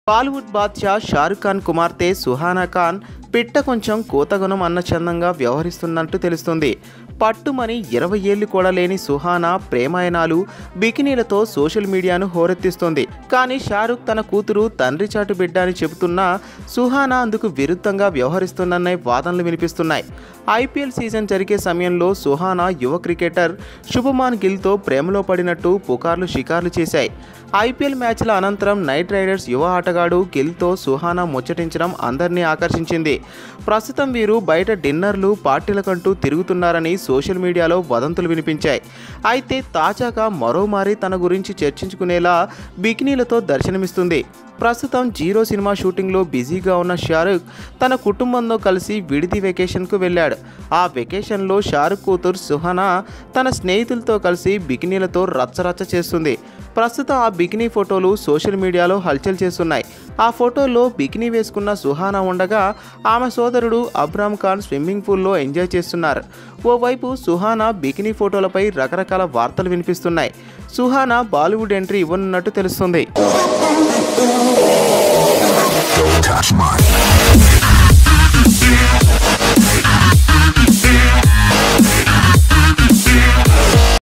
బాలీవుడ్ బాద్షా షారుఖ్ ఖాన్ కుమార్తె సుహానా ఖాన్ పిట్ట కొంచెం కూతగుణం అన్న చందంగా వ్యవహరిస్తున్నట్టు తెలుస్తుంది పట్టుమని ఇరవై ఏళ్ళు కూడా లేని సుహానా ప్రేమాయణాలు బికినీలతో సోషల్ మీడియాను హోరెత్తిస్తోంది కానీ షారుఖ్ తన కూతురు తండ్రి చాటు బిడ్డ అని చెబుతున్నా సుహానా అందుకు విరుద్ధంగా వ్యవహరిస్తుందన్న వాదనలు వినిపిస్తున్నాయి ఐపీఎల్ సీజన్ జరిగే సమయంలో సుహానా యువ క్రికెటర్ శుభమాన్ గిల్తో ప్రేమలో పడినట్టు పుకార్లు షికార్లు చేశాయి ఐపీఎల్ మ్యాచ్ల అనంతరం నైట్ రైడర్స్ యువ ఆటగాడు గిల్తో సుహానా ముచ్చటించడం అందరినీ ఆకర్షించింది ప్రస్తుతం వీరు బయట డిన్నర్లు పార్టీలకంటూ తిరుగుతున్నారని సోషల్ మీడియాలో వదంతులు వినిపించాయి అయితే తాజాగా మరోమారి తన గురించి చర్చించుకునేలా బికినీలతో దర్శనమిస్తుంది ప్రస్తుతం జీరో సినిమా షూటింగ్లో బిజీగా ఉన్న షారుఖ్ తన కుటుంబంతో కలిసి విడిది వెకేషన్కు వెళ్ళాడు ఆ వెకేషన్లో షారుఖ్ కూతురు సుహానా తన స్నేహితులతో కలిసి బికినీలతో రచ్చరచ్చ చేస్తుంది ప్రస్తుతం ఆ బికినీ ఫోటోలు సోషల్ మీడియాలో హల్చల్ చేస్తున్నాయి ఆ ఫోటోల్లో బికినీ వేసుకున్న సుహానా ఉండగా ఆమె సోదరుడు అబ్రామ్ ఖాన్ స్విమ్మింగ్ పూల్లో ఎంజాయ్ చేస్తున్నారు ఓవైపు సుహానా బికినీ ఫోటోలపై రకరకాల వార్తలు వినిపిస్తున్నాయి సుహానా బాలీవుడ్ ఎంట్రీ ఇవ్వనున్నట్టు తెలుస్తుంది Don't touch mine.